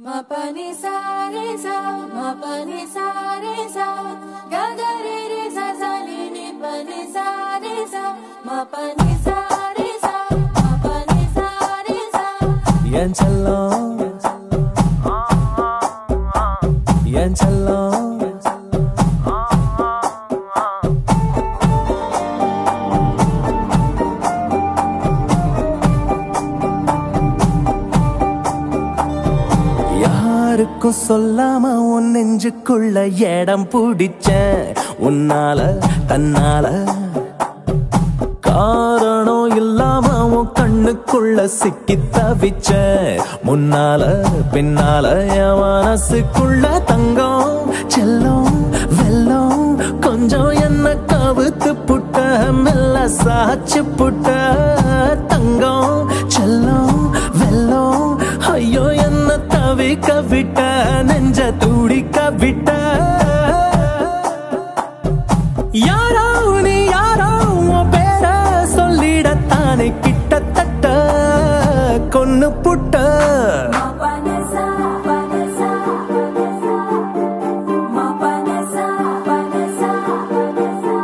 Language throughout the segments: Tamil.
Ma pa ni sa re sa, ma pa ni sa re sa, ga ga re re sa sa ni ni pa ni sa re sa, ma pa ni sa re sa, ma pa ni sa re sa. என் செல்லம் என் செல்லம் யாருக்கும் சொல்லாம உன் நெஞ்சுக்குள்ள இடம் பிடிச்ச உன்னால தன்னால காரணம் இல்லாம உன் கண்ணுக்குள்ள சிக்கி தவிச்ச முன்னால பின்னால என் மனசுக்குள்ள தங்கம் செல்லம் வெல்லம் கொஞ்சம் என்ன கவுத்து புட்ட மெல்ல சாச்சு புட்ட தங்கம் செல்லம் வெல்லம் ஐயோ என்ன தவிக்க விட்ட நெஞ்ச துடிக்க விட்ட யாரோ நீ யாரோ உன் பேர சொல்லிடத்தானே கிட்டத்தட்ட கொன்னு புட்ட Ma pa ni sa, pa ni sa, pa ni sa. Ma pa ni sa, pa ni sa, pa ni sa.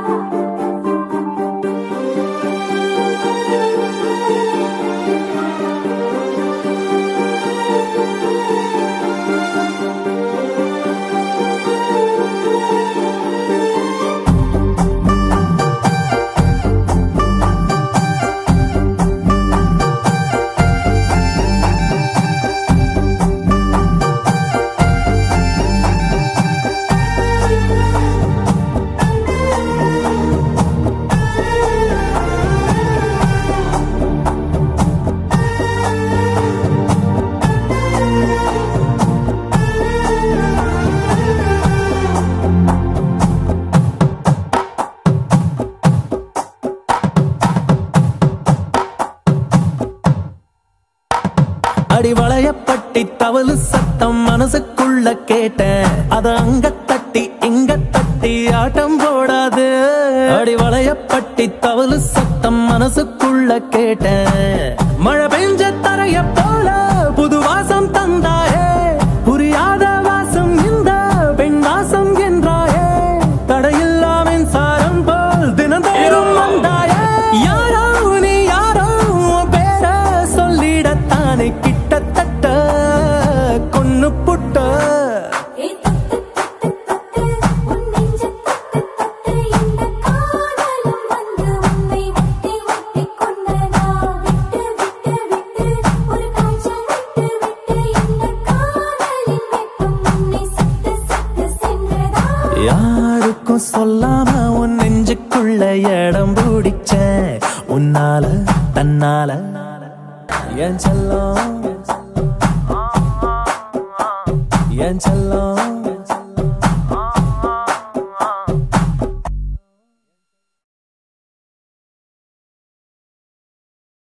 அடி வளையப்பட்டி தவளு சத்தம் மனசுக்குள்ள கேட்டேன் அத அங்க தட்டி இங்க தட்டி ஆட்டம் போடாது அடி வளையப்பட்டி தவளு சத்தம் மனசுக்குள்ள கேட்டேன் மழை பெஞ்ச தரைய போல புது வாசம் தந்தாயே புரியாத வாசம் இந்த பெண் வாசம் என்றாயே தடையில்லா மின்சாரம் போல் தினந்தோறும் வந்தாயே யாரோ நீ யாரோ உன் பேர சொல்லிடத்தானே கிட்டத்தட்ட கொன்னு புட்ட ஏ தொட்டு தொட்டு தொட்டு உன் நெஞ்ச தொட்டு தொட்டு இந்த காதலும் வந்து உன்னை ஒட்டி ஒட்டி கொண்டதா விட்டு விட்டு விட்டு ஒரு காய்ச்சல் விட்டு விட்டு இந்த காதலின் வெப்பம் உன்னை சுட்டு சுட்டு சென்றதா யாருக்கும் சொல்லாம உன் நெஞ்சுக்குள்ள இடம் பிடிச்ச உன்னால தன்னால என் செல்லம் என் செல்லம்